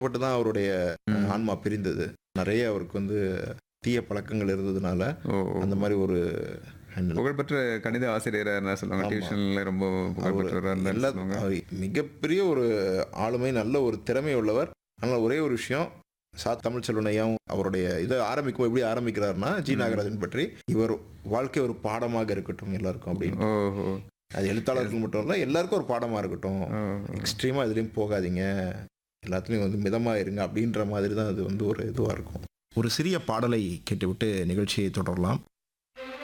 பட்டு தான் அவருடைய ம். ஆன்மா பிரிந்தது நிறைய அவருக்கு வந்து தீய பழக்கங்கள் இருந்ததுனால ஓ அந்த மாதிரி ஒரு handle. புகழ்பெற்ற கணித ஆசிரியரா என்ன சொல்லுவாங்க ஆமா. டியூஷன்ல ரொம்ப புகழ்பெற்றவரா இருந்தாரு எல்லா சொல்லுவாங்க அவர் மிகப்பெரிய ஒரு ஆளுமை நல்ல ஒரு திறமை உள்ளவர் ஆனால் ஒரே ஒரு விஷயம் சா தமிழ் செல்வனையும் அவருடைய இதை ஆரம்பிக்கும் எப்படி ஆரம்பிக்கிறாருன்னா ஜி நாகராஜன் பற்றி இவர் வாழ்க்கை ஒரு பாடமாக இருக்கட்டும் எல்லாருக்கும் அப்படின்னு ஓஹோ அது எழுத்தாளர்கள் மட்டும் இல்லை எல்லாருக்கும் ஒரு பாடமா இருக்கட்டும் ஓ, எக்ஸ்ட்ரீமா இதுலயும் போகாதீங்க எல்லாத்துலயும் வந்து மிதமா இருங்க அப்படின்ற மாதிரி தான் அது வந்து ஒரு இதுவா இருக்கும் ஒரு சிறிய பாடலை கேட்டுவிட்டு நிகழ்ச்சியை தொடரலாம்